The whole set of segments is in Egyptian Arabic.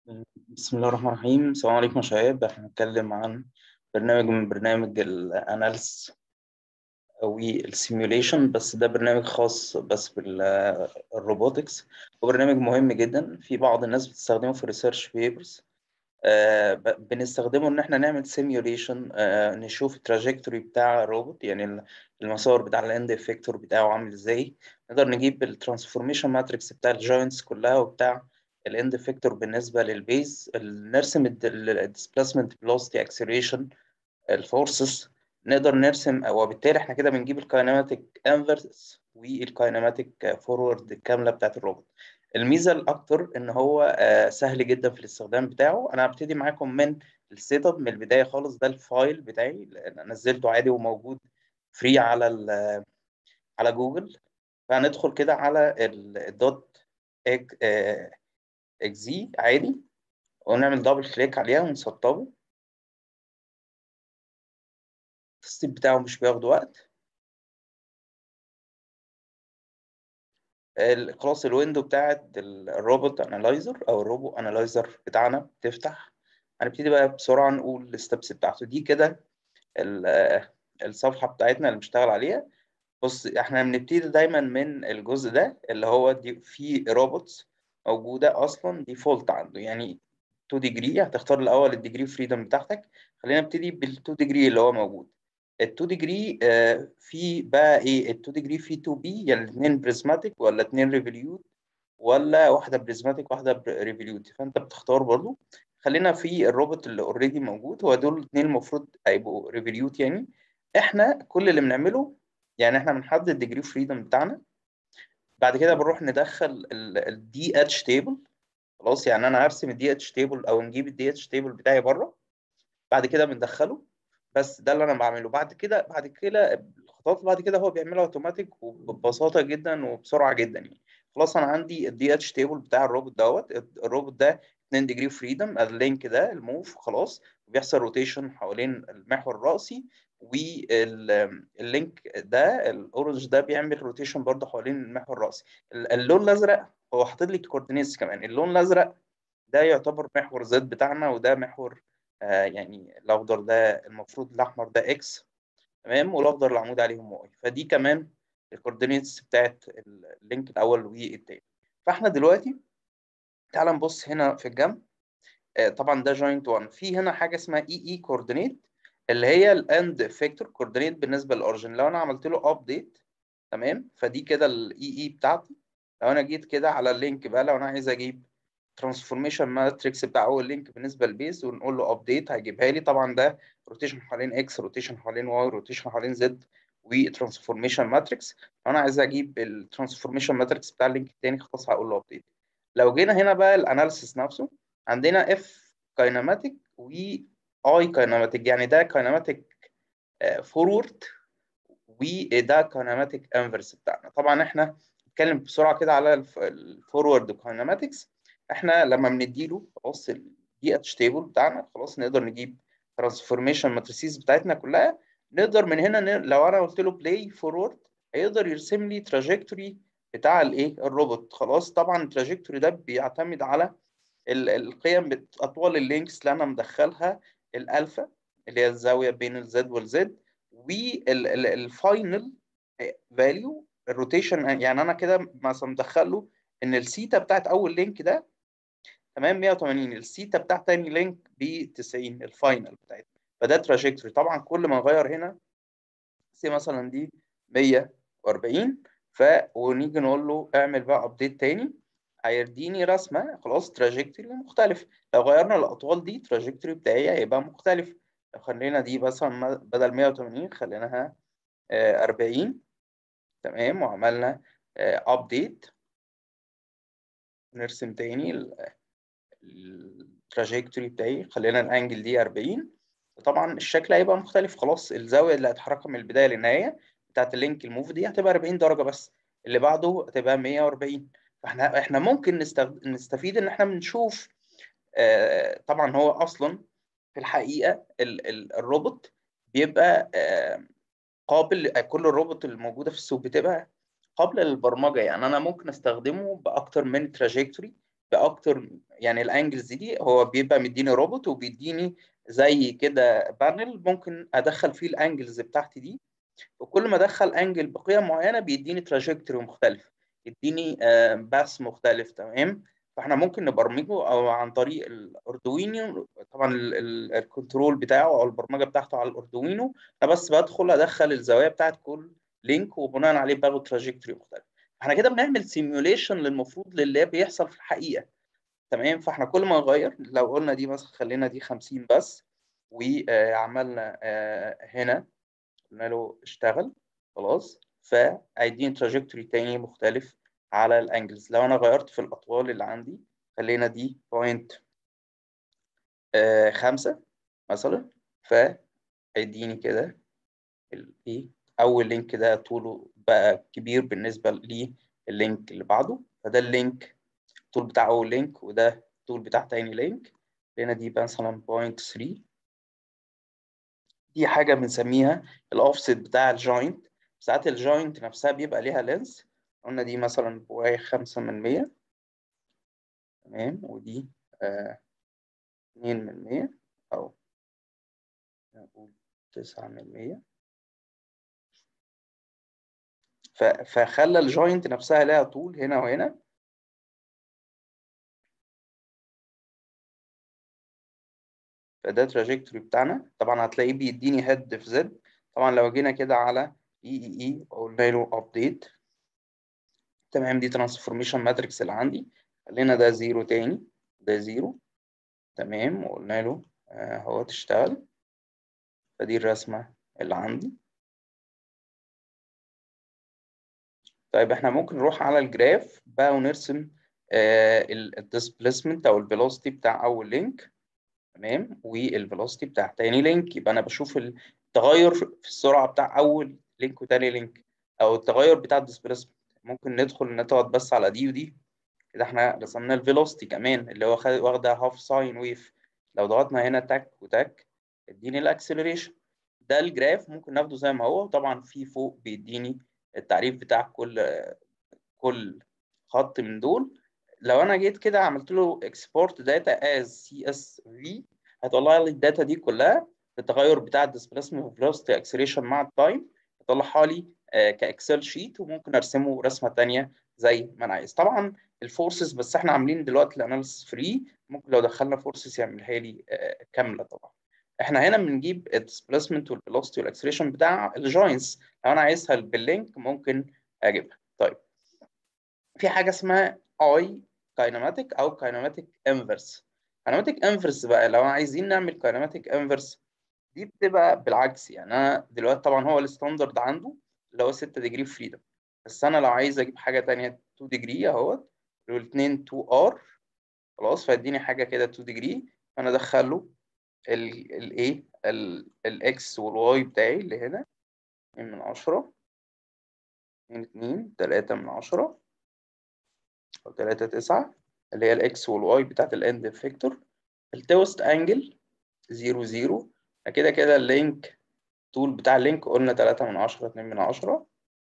بسم الله الرحمن الرحيم السلام عليكم يا شباب احنا هنتكلم عن برنامج من برنامج الاناليس او السيميوليشن بس ده برنامج خاص بس بالروبوتكس وبرنامج مهم جدا في بعض الناس بتستخدمه في ريسيرش بيبرز بنستخدمه ان احنا نعمل سيميوليشن نشوف التراجكتوري بتاع الروبوت يعني المسار بتاع الاند افكتور بتاعه عامل ازاي نقدر نجيب الترانسفورميشن ماتريكس بتاع الجوينتس كلها وبتاع الاند افكتور بالنسبه للبيز نرسم الديسبيسمنت فيلوسيتي اكسلريشن الفورسز نقدر نرسم وبالتالي احنا كده بنجيب الكاينماتيك انفرس والكاينماتيك فورورد الكامله بتاعت الروبوت الميزه الاكتر ان هو سهل جدا في الاستخدام بتاعه انا هبتدي معاكم من السيت اب من البدايه خالص ده الفايل بتاعي نزلته عادي وموجود فري على على جوجل فهندخل كده على الدوت اكزي عادي ونعمل دبل كليك عليها ونسطبه التسطيب بتاعه مش بياخد وقت خلاص الويندو بتاعت الروبوت انالايزر او الروبو انالايزر بتاعنا بتفتح هنبتدي بقى بسرعه نقول الستبس بتاعته دي كده الصفحه بتاعتنا اللي بنشتغل عليها بص احنا بنبتدي دايما من الجزء ده اللي هو دي في روبوتس موجوده اصلا ديفولت عنده يعني 2 ديجري هتختار الاول الديجري فريدم بتاعتك خلينا نبتدي بال 2 ديجري اللي هو موجود ال 2 ديجري آه في بقى ايه ال 2 ديجري في 2 بي يعني الاثنين بريزماتيك ولا اثنين ريفوليوت ولا واحده بريزماتيك واحده ريفوليوت فانت بتختار برضو خلينا في الروبوت اللي اوريدي موجود هو دول الاثنين المفروض هيبقوا ريفوليوت يعني احنا كل اللي بنعمله يعني احنا بنحدد الديجري فريدم بتاعنا بعد كده بنروح ندخل الدي اتش تيبل خلاص يعني انا هرسم الدي اتش تيبل او نجيب الدي اتش تيبل بتاعي بره بعد كده بندخله بس ده اللي انا بعمله بعد كده بعد كده الخطوات بعد كده هو بيعملها اوتوماتيك وببساطه جدا وبسرعه جدا يعني خلاص انا عندي الدي اتش تيبل بتاع الروبوت دوت الروبوت ده 2 ديجري فريدم اللينك ده الموف خلاص بيحصل روتيشن حوالين المحور الرأسي واللينك ده الاورنج ده بيعمل روتيشن برضه حوالين المحور الرأسي اللون الازرق هو حاطط لي كوردينيتس كمان اللون الازرق ده يعتبر محور زد بتاعنا وده محور آه يعني الاخضر ده المفروض الاحمر ده اكس تمام والاخضر العمود عليهم واي فدي كمان الكوردينيتس بتاعت اللينك الاول والتاني فاحنا دلوقتي تعال نبص هنا في الجنب آه طبعا ده جوينت 1 في هنا حاجه اسمها اي اي كوردينيت اللي هي الاند افكتور كوردينيت بالنسبه للاورجن لو انا عملت له ابديت تمام فدي كده الاي اي بتاعتي لو انا جيت كده على اللينك بقى لو انا عايز اجيب ترانسفورميشن ماتريكس بتاع اول لينك بالنسبه للبيز ونقول له ابديت هيجيبها لي طبعا ده روتيشن حوالين اكس روتيشن حوالين واي روتيشن حوالين زد وترانسفورميشن ماتريكس لو انا عايز اجيب الترانسفورميشن ماتريكس بتاع اللينك الثاني خلاص هقول له ابديت لو جينا هنا بقى الاناليسيس نفسه عندنا اف كاينماتيك و اي كاينماتيك يعني ده كاينماتيك فورورد وده كاينماتيك انفرس بتاعنا طبعا احنا نتكلم بسرعه كده على الفورورد كاينماتكس احنا لما بنديله خلاص الدي اتش تيبل بتاعنا خلاص نقدر نجيب ترانسفورميشن ماتريسيز بتاعتنا كلها نقدر من هنا ن... لو انا قلت له بلاي فورورد هيقدر يرسم لي تراجكتوري بتاع الايه الروبوت خلاص طبعا التراجكتوري ده بيعتمد على ال... القيم اطوال اللينكس اللي انا مدخلها الالفا اللي هي الزاويه بين الزد والزد والفاينل فاليو الروتيشن يعني انا كده مثلا مدخل له ان السيتا بتاعت اول لينك ده تمام 180 السيتا بتاعت تاني لينك ب 90 الفاينل بتاعتنا فده تراجكتوري طبعا كل ما نغير هنا سي مثلا دي 140 ف ونيجي نقول له اعمل بقى ابديت تاني هيديني رسمه خلاص تراجكتوري مختلف لو غيرنا الاطوال دي تراجكتوري بتاعي هيبقى مختلف لو خلينا دي مثلا بدل 180 خليناها 40 تمام وعملنا ابديت نرسم تاني التراجكتوري بتاعي خلينا الانجل دي 40 طبعا الشكل هيبقى مختلف خلاص الزاويه اللي هتحركها من البدايه للنهايه بتاعت اللينك الموف دي هتبقى 40 درجه بس اللي بعده هتبقى 140 فاحنا احنا ممكن نستفيد, نستفيد ان احنا بنشوف آه طبعا هو اصلا في الحقيقه ال ال الروبوت بيبقى آه قابل كل الروبوت الموجوده في السوق بتبقى قابله للبرمجه يعني انا ممكن استخدمه باكتر من تراجكتوري باكتر يعني الانجلز دي هو بيبقى مديني روبوت وبيديني زي كده بانل ممكن ادخل فيه الانجلز بتاعتي دي وكل ما ادخل انجل بقيم معينه بيديني تراجكتوري مختلف يديني باس مختلف تمام فاحنا ممكن نبرمجه او عن طريق الاردوينو طبعا الكنترول بتاعه او البرمجه بتاعته على الاردوينو انا بس بدخل ادخل الزوايا بتاعت كل لينك وبناء عليه باخد تراجكتوري مختلف احنا كده بنعمل سيميوليشن للمفروض للي بيحصل في الحقيقه تمام فاحنا كل ما نغير لو قلنا دي مثلا خلينا دي 50 بس وعملنا هنا قلنا له اشتغل خلاص فهيديني تراجكتوري تاني مختلف على الانجلز لو انا غيرت في الاطوال اللي عندي خلينا دي بوينت خمسة مثلا فهيديني كده الايه اول لينك ده طوله بقى كبير بالنسبه للينك اللي بعده فده اللينك الطول بتاع اول لينك وده الطول بتاع تاني لينك هنا دي مثلا بوينت 3 دي حاجه بنسميها الاوفست بتاع الجوينت ساعات الجوينت نفسها بيبقى ليها لينس قلنا دي مثلا بواي خمسة من مية تمام ودي آه اتنين من مية أو نقول تسعة من مية فخلى الجوينت نفسها لها طول هنا وهنا فده تراجكتوري بتاعنا طبعا هتلاقيه بيديني هيد في زد طبعا لو جينا كده على اي اي اي وقلنا له ابديت تمام دي ترانسفورميشن ماتريكس اللي عندي خلينا ده زيرو تاني ده زيرو تمام وقلنا له آه هو تشتغل فدي الرسمة اللي عندي طيب احنا ممكن نروح على الجراف بقى ونرسم آه الديسبليسمنت او الفيلوسيتي بتاع اول لينك تمام والفيلوسيتي بتاع تاني لينك يبقى انا بشوف التغير في السرعة بتاع اول لينك وتاني لينك او التغير بتاع الديسبليسمنت ممكن ندخل نضغط بس على دي ودي كده احنا رسمنا الفيلوسيتي كمان اللي هو واخده هاف ساين ويف لو ضغطنا هنا تاك وتاك اديني الاكسلريشن ده الجراف ممكن ناخده زي ما هو وطبعا في فوق بيديني التعريف بتاع كل كل خط من دول لو انا جيت كده عملت له اكسبورت داتا از سي اس في هيطلع لي الداتا دي كلها التغير بتاع الديسبيسمنت فيلوسيتي اكسلريشن مع التايم يطلعها لي كاكسل شيت وممكن ارسمه رسمه ثانيه زي ما انا عايز طبعا الفورسز بس احنا عاملين دلوقتي الاناليسيس فري ممكن لو دخلنا فورسز يعملها لي كامله طبعا احنا هنا بنجيب الديسبيسمنت والفيلوسيتي والاكسلريشن بتاع الجوينتس لو انا عايزها باللينك ممكن اجيبها طيب في حاجه اسمها اي كاينماتيك او كاينماتيك انفرس كاينماتيك انفرس بقى لو عايزين نعمل كاينماتيك انفرس دي بتبقى بالعكس يعني انا دلوقتي طبعا هو الستاندرد عنده اللي هو 6 ديجري فريدم بس انا لو عايز اجيب حاجه ثانيه 2 ديجري اهوت الاثنين 2 ار خلاص فيديني حاجه كده 2 ديجري فانا ادخل له الايه الاكس والواي بتاعي اللي هنا 2 من 10 2 2 3 من 10 او 3 9 اللي هي الاكس والواي بتاعت الاند افكتور التوست انجل 0 0 كده كده اللينك طول بتاع اللينك قلنا 3 من 10 2 من 10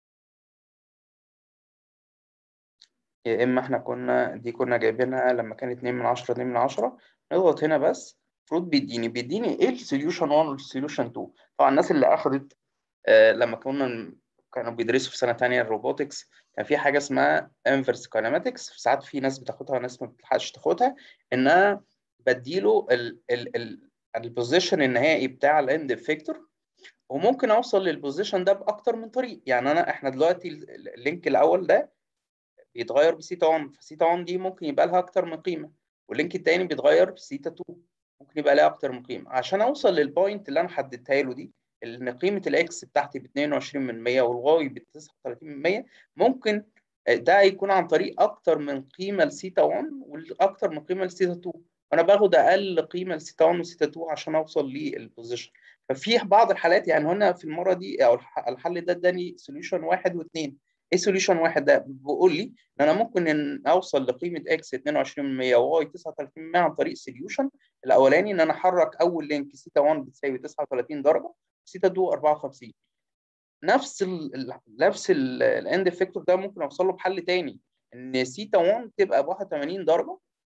يا اما احنا كنا دي كنا جايبينها لما كان 2 من 10 2 من 10 نضغط هنا بس المفروض بيديني بيديني ايه السوليوشن 1 والسوليوشن 2 طبعا الناس اللي اخذت آه لما كنا كانوا بيدرسوا في سنه ثانيه الروبوتكس كان في حاجه اسمها انفرس كاينماتكس ساعات في ناس بتاخدها وناس ما بتلحقش تاخدها انها بديله البوزيشن النهائي بتاع الاند افكتور وممكن اوصل للبوزيشن ده باكتر من طريق يعني انا احنا دلوقتي اللينك الاول ده بيتغير بسيتا 1 فسيتا 1 دي ممكن يبقى لها اكتر من قيمه واللينك الثاني بيتغير بسيتا 2 ممكن يبقى لها اكتر من قيمه عشان اوصل للبوينت اللي انا حددتها له دي ان قيمه الاكس بتاعتي ب 22 من 100 والواي ب 39 من 100 ممكن ده يكون عن طريق اكتر من قيمه لسيتا 1 واكتر من قيمه لسيتا 2 وانا باخد اقل قيمه لسيتا 1 وسيتا 2 عشان اوصل للبوزيشن ففي بعض الحالات يعني هنا في المره دي او الحل ده اداني سوليوشن واحد واثنين ايه سوليوشن واحد ده بيقول لي ان انا ممكن ان اوصل لقيمه اكس 22% وواي 39% عن طريق سوليوشن الاولاني ان انا احرك اول لينك سيتا 1 بتساوي 39 درجه سيتا 2 54 نفس ال نفس الاند افكتور ده ممكن اوصل له بحل تاني ان سيتا 1 تبقى ب 81 درجه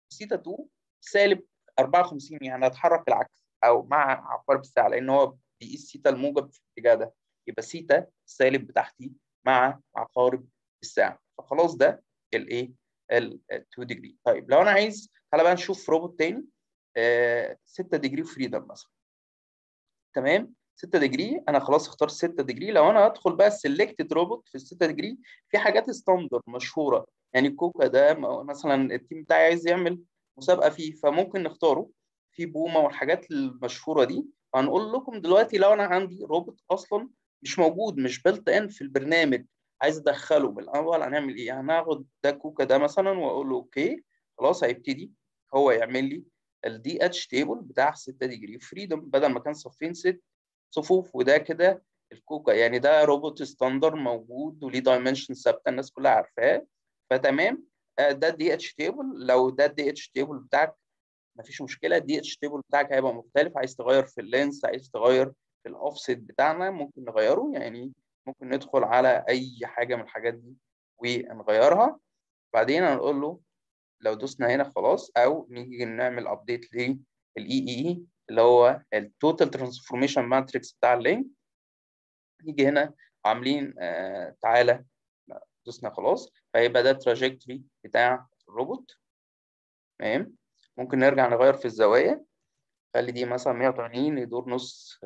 سيتا 2 سالب 54 يعني هتحرك العكس او مع عقارب الساعه لان هو بيقيس سيتا الموجب في الاتجاه ده يبقى سيتا السالب بتاعتي مع عقارب الساعه فخلاص ده الايه ال 2 ديجري طيب لو انا عايز تعالى بقى نشوف روبوت تاني آه 6 ديجري فريدم مثلا تمام 6 ديجري انا خلاص اخترت 6 ديجري لو انا هدخل بقى السلكتد روبوت في ال 6 ديجري في حاجات ستاندر مشهوره يعني كوكا ده مثلا التيم بتاعي عايز يعمل مسابقه فيه فممكن نختاره في بوما والحاجات المشهوره دي هنقول لكم دلوقتي لو انا عندي روبوت اصلا مش موجود مش بلت ان في البرنامج عايز ادخله من الاول هنعمل ايه هناخد ده كوكا ده مثلا واقول له اوكي خلاص هيبتدي هو يعمل لي الدي اتش تيبل بتاع 6 ديجري فريدم بدل ما كان صفين ست صفوف وده كده الكوكا يعني ده روبوت ستاندر موجود وليه دايمنشن ثابته الناس كلها عارفاه فتمام ده الدي اتش تيبل لو ده الدي اتش تيبل بتاعك مفيش مشكله الدي اتش تيبل بتاعك هيبقى مختلف عايز تغير في اللينس عايز تغير في الاوفست بتاعنا ممكن نغيره يعني ممكن ندخل على اي حاجه من الحاجات دي ونغيرها بعدين هنقول له لو دوسنا هنا خلاص او نيجي نعمل ابديت للاي اي اي اللي هو التوتال ترانسفورميشن ماتريكس بتاع اللينك نيجي هنا عاملين آه تعالى دوسنا خلاص فيبقى ده التراجكتوري بتاع الروبوت تمام ممكن نرجع نغير في الزوايا خلي دي مثلا 180 يدور نص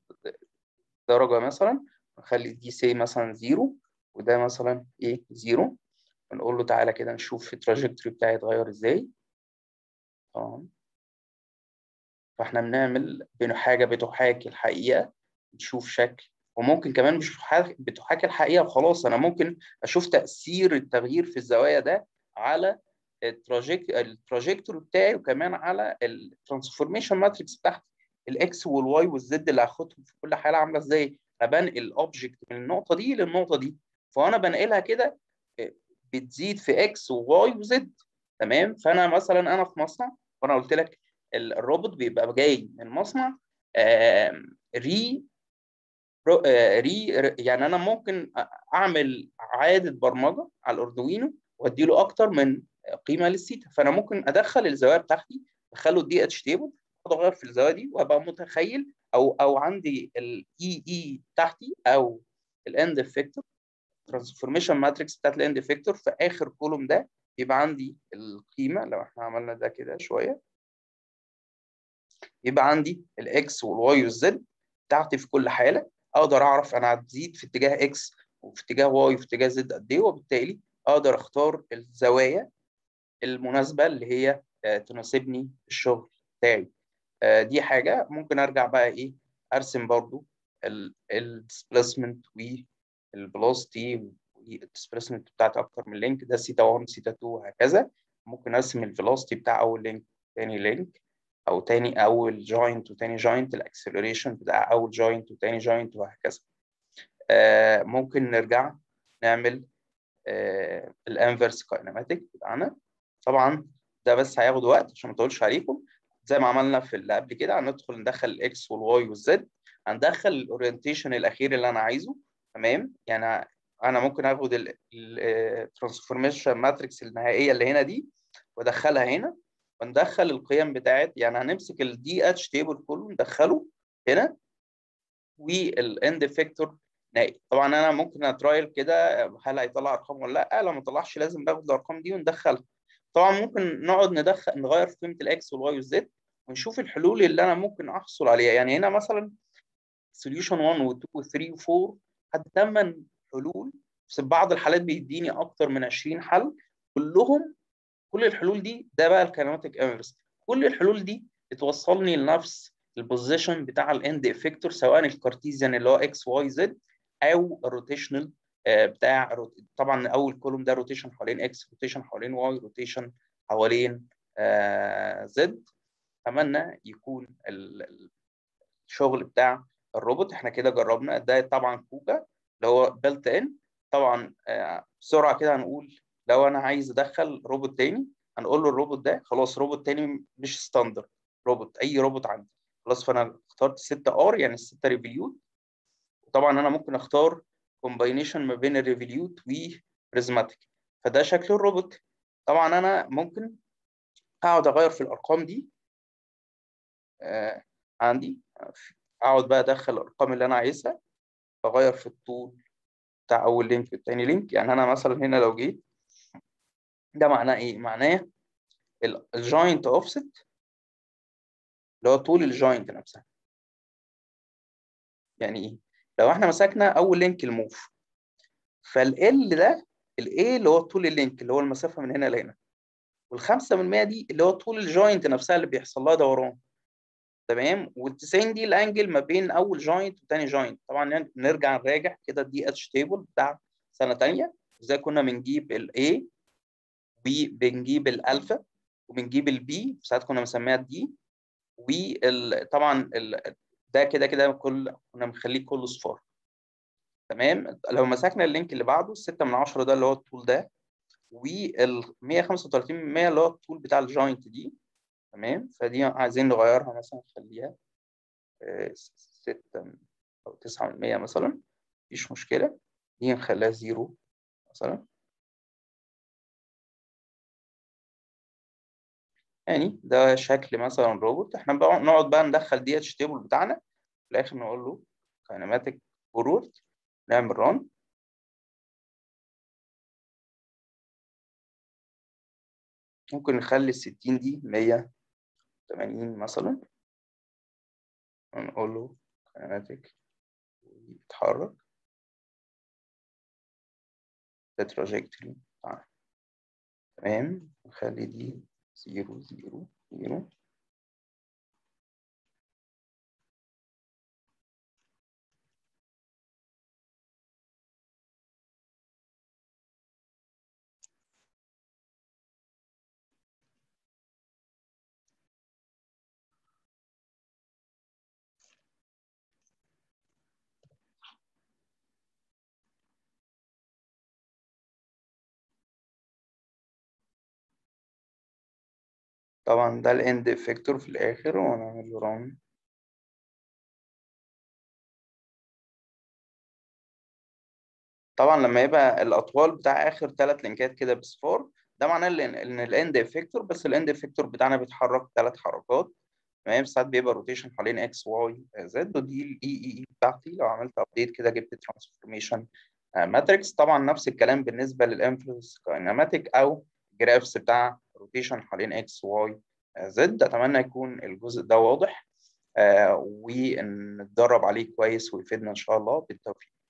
درجة مثلا نخلي دي سي مثلا زيرو وده مثلا ايه زيرو ونقول له تعالى كده نشوف التراجكتوري بتاعي اتغير ازاي تمام فاحنا بنعمل حاجة بتحاكي الحقيقة نشوف شكل وممكن كمان مش بتحاكي الحقيقة وخلاص أنا ممكن أشوف تأثير التغيير في الزوايا ده على التراجكتوري بتاعي وكمان على الترانسفورميشن ماتريكس بتاعتي الاكس والواي والزد اللي هاخدهم في كل حاله عامله ازاي بنقل اوبجكت من النقطه دي للنقطه دي فانا بنقلها كده بتزيد في اكس وواي وزد تمام فانا مثلا انا في مصنع وانا قلت لك الروبوت بيبقى جاي من مصنع ري ري يعني انا ممكن اعمل اعاده برمجه على الاردوينو وادي له اكتر من قيمه للسيتا فانا ممكن ادخل الزوايا بتاعتي ادخله الدي اتش تيبل اغير في الزوايا دي وابقى متخيل او او عندي الاي اي بتاعتي او الاند افكتور ترانسفورميشن ماتريكس بتاعت الاند افكتور في اخر كولوم ده يبقى عندي القيمه لو احنا عملنا ده كده شويه يبقى عندي الاكس والواي والزد بتاعتي في كل حاله اقدر اعرف انا هتزيد في اتجاه اكس وفي اتجاه واي وفي اتجاه زد قد ايه وبالتالي اقدر اختار الزوايا المناسبه اللي هي تناسبني الشغل بتاعي دي حاجه ممكن ارجع بقى ايه ارسم برضو الديسبيسمنت والفيلوسيتي والديسبيسمنت بتاعت اكتر من لينك ده سيتا 1 سيتا 2 وهكذا ممكن ارسم الفيلوسيتي بتاع اول لينك تاني لينك او تاني اول جوينت وتاني جوينت الاكسلريشن بتاع اول جوينت وتاني جوينت وهكذا آه ممكن نرجع نعمل آه الانفرس كاينماتيك بتاعنا طبعا ده بس هياخد وقت عشان ما اطولش عليكم زي ما عملنا في اللي قبل كده هندخل ندخل الاكس والواي والزد هندخل الاورينتيشن الاخير اللي انا عايزه تمام يعني انا ممكن اخد الترانسفورميشن ماتريكس النهائيه اللي هنا دي وادخلها هنا وندخل القيم بتاعت يعني هنمسك الدي اتش تيبل كله ندخله هنا والاند افكتور نهائي طبعا انا ممكن اترايل كده هل هيطلع ارقام ولا لا لو ما طلعش لازم ناخد الارقام دي وندخلها طبعا ممكن نقعد ندخل نغير في قيمه الاكس والواي والزد ونشوف الحلول اللي انا ممكن احصل عليها يعني هنا مثلا سوليوشن 1 و2 و3 و4 حد 8 حلول بس بعض الحالات بيديني اكتر من 20 حل كلهم كل الحلول دي ده بقى الكينماتيك انفرس كل الحلول دي بتوصلني لنفس البوزيشن بتاع الاند افكتور سواء الكارتيزيان اللي هو اكس واي زد او الروتيشنال بتاع طبعا اول كولوم ده روتيشن حوالين اكس روتيشن حوالين واي روتيشن حوالين زد اتمنى يكون الشغل بتاع الروبوت احنا كده جربنا ده طبعا كوكا اللي هو بيلت ان طبعا بسرعه كده هنقول لو انا عايز ادخل روبوت تاني هنقول له الروبوت ده خلاص روبوت تاني مش ستاندرد روبوت اي روبوت عندي خلاص فانا اخترت 6 ار يعني 6 ريفيليوت وطبعا انا ممكن اختار كومباينيشن ما بين الريفيليوت وبريزماتيك فده شكل الروبوت طبعا انا ممكن هقعد اغير في الارقام دي آه عندي اقعد بقى ادخل الارقام اللي انا عايزها اغير في الطول بتاع اول لينك والتاني لينك يعني انا مثلا هنا لو جيت ده معناه ايه معناه الجوينت اوفست اللي هو طول الجوينت نفسها يعني ايه لو احنا مسكنا اول لينك الموف فال ده الاي اللي هو طول اللينك اللي هو المسافه من هنا لهنا وال5 من 100 دي اللي هو طول الجوينت نفسها اللي بيحصل لها دوران تمام وال90 دي الانجل ما بين اول جوينت وثاني جوينت طبعا نرجع نراجع كده الدي اتش تيبل بتاع سنه ثانيه ازاي كنا بنجيب الاي وبنجيب الالفا وبنجيب البي ساعات كنا بنسميها الدي وطبعا ده كده كده كل كنا بنخليه كله صفار تمام لو مسكنا اللينك اللي بعده 6 من 10 ده اللي هو الطول ده وال 135 من 100 اللي هو الطول بتاع الجوينت دي تمام فدي عايزين نغيرها مثلا نخليها 6 او 9 من 100 مثلا مفيش مشكله دي نخليها زيرو مثلا يعني ده شكل مثلا روبوت احنا بقى نقعد بقى ندخل دي اتش تيبل بتاعنا في الاخر نقول له كاينماتيك فورورد نعمل ران ممكن نخلي الستين دي مية وتمانين مثلا ونقول له كاينماتيك يتحرك ده تراجكتوري تمام نخلي دي زيرو زيرو زيرو طبعا ده الاند افكتور في الاخر ونعمل له ران طبعا لما يبقى الاطوال بتاع اخر ثلاث لينكات كده بصفار ده معناه ان الاند افكتور بس الاند افكتور بتاعنا بيتحرك ثلاث حركات تمام ساعات بيبقى روتيشن حوالين اكس واي زد ودي الاي اي اي بتاعتي لو عملت ابديت كده جبت ترانسفورميشن ماتريكس طبعا نفس الكلام بالنسبه للانفلس كاينماتيك او جرافس بتاع روتيشن حوالين اكس واي زد اتمنى يكون الجزء ده واضح آه ونتدرب عليه كويس ويفيدنا ان شاء الله بالتوفيق